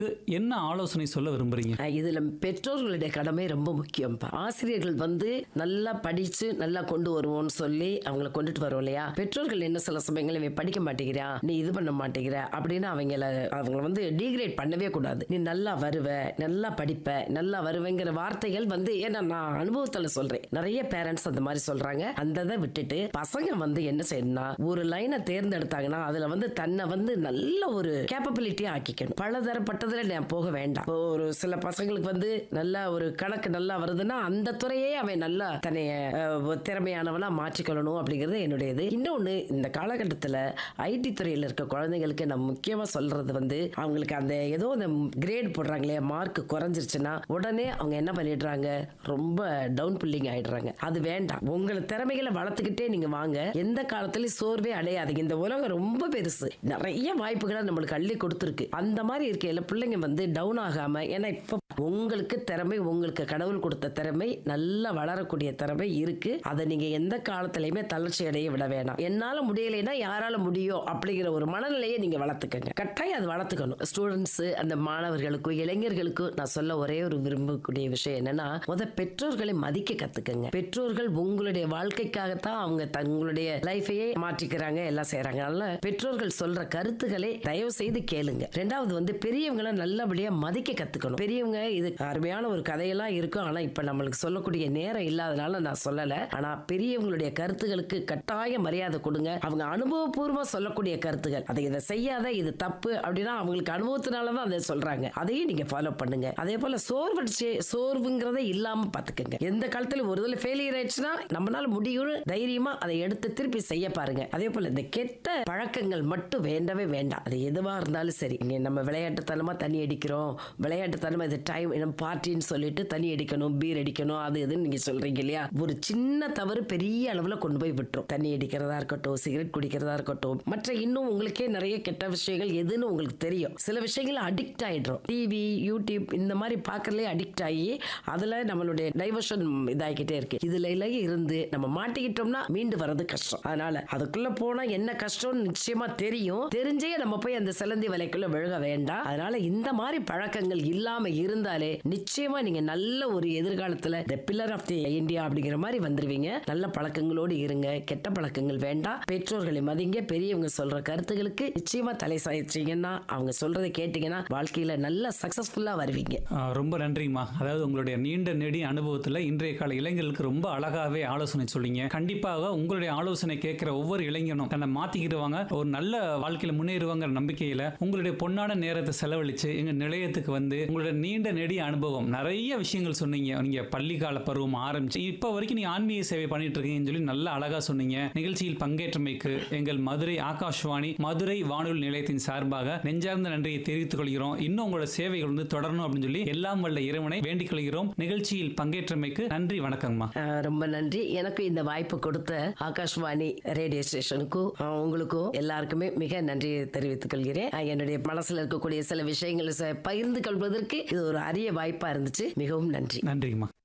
என்ன ஆலோசனை சொல்ல விரும்புறீங்க அஹ் இதுல பெற்றோர்களுடைய கடமை ரொம்ப முக்கியம் ஆசிரியர்கள் வந்து நல்லா படிச்சு நல்லா கொண்டு வருவோம்னு சொல்லி அவங்கள கொண்டுட்டு வரோம் இல்லையா பெற்றோர்கள் என்ன சில சமயங்கள் இவன் படிக்க மாட்டேங்கிறான் நீ இது பண்ண மாட்டேங்கிற அப்படின்னு அவங்கள அவங்கள வந்து டீக்ரேட் பண்ணவே கூடாது நீ நல்லா வருவ நல்லா படிப்ப நல்லா வருவேங்கிற வார்த்தைகள் வந்து ஏன்னா நான் அனுபவத்துல சொல்றேன் நிறைய பேரண்ட்ஸ் அந்த மாதிரி சொல்றாங்க அந்த இதை விட்டுட்டு பசங்க வந்து என்ன செய்யணும்னா ஒரு லைனை தேர்ந்தெடுத்தாங்கன்னா அதுல வந்து தன்னை வந்து நல்ல ஒரு கேப்பபிலிட்டியா ஆக்கிக்கணும் பலதரப்பட்டதுல நான் போக வேண்டாம் இப்போ ஒரு சில பசங்களுக்கு வந்து நல்லா ஒரு கணக்கு நல்லா வருதுன்னா அந்த துறையே அவன் நல்லா தன்னை அஹ், திறமையானவனா மாற்றிக்கொள்ளணும் அப்படிங்கிறது என்னுடையது இன்னொன்னு இந்த காலகட்டத்தில் ஐடி துறையில் இருக்க குழந்தைங்களுக்கு நான் முக்கியமா சொல்றது வந்து அவங்களுக்கு அந்த ஏதோ அந்த கிரேட் போடுறாங்களே மார்க் குறைஞ்சிருச்சுன்னா உடனே அவங்க என்ன பண்ணிடுறாங்க ரொம்ப டவுன் புல்லிங் ஆயிடுறாங்க அது வேண்டாம் உங்களை திறமைகளை வளர்த்துக்கிட்டே நீங்க வாங்க எந்த காலத்துலயும் சோர்வே அடையாதீங்க இந்த உலகம் ரொம்ப பெருசு நிறைய வாய்ப்புகளை நம்மளுக்கு அள்ளி கொடுத்துருக்கு அந்த மாதிரி இருக்கையில பிள்ளைங்க வந்து டவுன் ஆகாம ஏன்னா இப்ப உங்களுக்கு திறமை உங்களுக்கு கடவுள் கொடுத்த திறமை நல்லா வளரக்கூடிய திறமை இருக்கு அதை நீங்க எந்த காலத்திலயுமே தளர்ச்சி அடைய விட வேணாம் என்னால முடியலைன்னா யாரால முடியும் அப்படிங்கிற ஒரு மனநிலையை நீங்க வளர்த்துக்கங்க கட்டாயம் அது வளர்த்துக்கணும் ஸ்டூடெண்ட்ஸ் அந்த மாணவர்களுக்கும் இளைஞர்களுக்கும் நான் சொல்ல ஒரே ஒரு விரும்பக்கூடிய விஷயம் என்னன்னா முத பெற்றோர்களை மதிக்க கத்துக்கங்க பெற்றோர்கள் உங்களுடைய வாழ்க்கைக்காகத்தான் அவங்க தங்களுடைய லைஃபையே மாற்றிக்கிறாங்க எல்லாம் செய்யறாங்க அதனால பெற்றோர்கள் சொல்ற கருத்துக்களை தயவு செய்து கேளுங்க ரெண்டாவது வந்து பெரியவங்களை நல்லபடியா மதிக்க கத்துக்கணும் பெரியவங்க இது அருமையான ஒரு கதையெல்லாம் இருக்கும் ஆனா இப்ப நம்மளுக்கு சொல்லக்கூடிய நேரம் இல்லாதனால நான் சொல்லல ஆனா பெரியவங்களுடைய கருத்துகளுக்கு கட்டாய மரியாதை கொடுங்க அவங்க அனுபவபூர்வமா சொல்லக்கூடிய கருத்துகள் அதை இதை செய்யாத இது தப்பு அப்படின்னா அவங்களுக்கு அனுபவத்தினாலதான் அதை சொல்றாங்க அதையும் நீங்க ஃபாலோ பண்ணுங்க அதே போல சோர்வடிச்சு சோர்வுங்கிறதே இல்லாம பாத்துக்கங்க எந்த காலத்துல ஒரு தடவை ஃபெயிலியர் ஆயிடுச்சுன்னா நம்மளால முடியும்னு தைரியமா அதை எடுத்து திருப்பி செய்ய பாருங்க அதே போல இந்த கெட்ட பழக்கங்கள் மட்டும் வேண்டவே வேண்டாம் அது எதுவா இருந்தாலும் சரி இங்க நம்ம விளையாட்டுத்தனமா தண்ணி அடிக்கிறோம் விளையாட்டுத்தனமா இது டைம் நம்ம பார்ட்டின்னு சொல்லிட்டு தண்ணி அடிக்கணும் பீர் அடிக்கணும் அது இதுன்னு நீங்க சொல்றீங்க இல்லையா ஒரு சின்ன தவறு பெரிய அளவுல கொண்டு போய் விட்டுரும் தண்ணி அடிக்கிறதா இருக்கட்டும் சிகரெட் குடிக்கிறதா இருக்கட்டும் மற்ற இன்னும் உங்களுக்கே நிறைய கெட்ட விஷயங்கள் எதுன்னு உங்களுக்கு தெரியும் சில விஷயங்கள் அடிக்ட் ஆயிடுறோம் டிவி யூடியூப் இந்த மாதிரி பார்க்கறதுலே அடிக்ட் ஆகி அதுல நம்மளுடைய டைவர்ஷன் இதாகிக்கிட்டே இருக்கு இதுல எல்லாம் இருந்து நம்ம மாட்டிக்கிட்டோம்னா மீண்டு வர்றது கஷ்டம் அதனால அதுக்குள்ள போனா என்ன கஷ்டம்னு நிச்சயமா தெரியும் தெரிஞ்சே நம்ம போய் அந்த சிலந்தி வலைக்குள்ள விழுக வேண்டாம் அதனால இந்த மாதிரி பழக்கங்கள் இல்லாம இருந்தாலே நிச்சயமா நீங்க நல்ல ஒரு எதிர்காலத்துல the pillar of the India அப்படிங்கிற மாதிரி வந்துருவீங்க நல்ல பழக்கங்களோடு இருங்க கெட்ட பழக்கங்கள் வேண்டாம் பெற்றோர்களை மதிங்க பெரியவங்க சொல்ற கருத்துகளுக்கு நிச்சயமா தலை சாய்ச்சிங்கன்னா அவங்க சொல்றதை கேட்டீங்கன்னா வாழ்க்கையில நல்ல சக்சஸ்ஃபுல்லா வருவீங்க ஆ, ரொம்ப நன்றிங்கம்மா அதாவது உங்களுடைய நீண்ட நெடி அனுபவத்தில் இன்றைய கால இளைஞர்களுக்கு ரொம்ப அழகாவே ஆலோசனை சொல்லிங்க கண்டிப்பாக உங்களுடைய ஆலோசனை கேட்கிற ஒவ்வொரு இளைஞனும் தன்னை மாத்திக்கிடுவாங்க ஒரு நல்ல வாழ்க்கையில முன்னேறுவாங்கிற நம்பிக்கையில உங்களுடைய பொன்னான நேரத்தை செலவழிச்சு எங்க நிலையத்துக்கு வந்து உங்களுடைய நீண்ட நெடி அனுபவம் நிறைய விஷயங்கள் சொன்னீங்க நீங்க பள்ளிக்கால பருவம் ஆரம்பிச்சு இப்ப வரைக்கும் நீங்க ஆன்மீக சேவை பண்ணிட்டு இருக்கீங்கன்னு சொல்லி நல்ல அழகா சொன்னீங்க நிகழ்ச்சியில் பங்கேற்றமைக்கு எங்கள் மதுரை ஆகாஷ்வாணி மதுரை வானொலி நிலையத்தின் சார்பாக நெஞ்சார்ந்த நன்றியை தெரிவித்துக் கொள்கிறோம் இன்னும் உங்களோட சேவைகள் வந்து தொடரணும் அப்படின்னு சொல்லி எல்லாம் வல்ல இறைவனை வேண்டிக் கொள்கிறோம் நிகழ்ச்சியில் பங்கேற்றமைக்கு நன்றி வணக்கங்கம்மா அஹ் ரொம்ப நன்றி எனக்கு இந்த வாய்ப்பு கொடுத்த ஆகாஷ்வாணி ரேடியோ ஸ்டேஷனுக்கும் அஹ் உங்களுக்கும் எல்லாருக்குமே மிக நன்றி தெரிவித்துக் கொள்கிறேன் அஹ் என்னுடைய மனசுல இருக்கக்கூடிய சில விஷயங்களை ச- பகிர்ந்து கொள்வதற்கு இது ஒரு அரிய வாய்ப்பா இருந்துச்சு மிகவும் நன்றி நன்றிங்கம்மா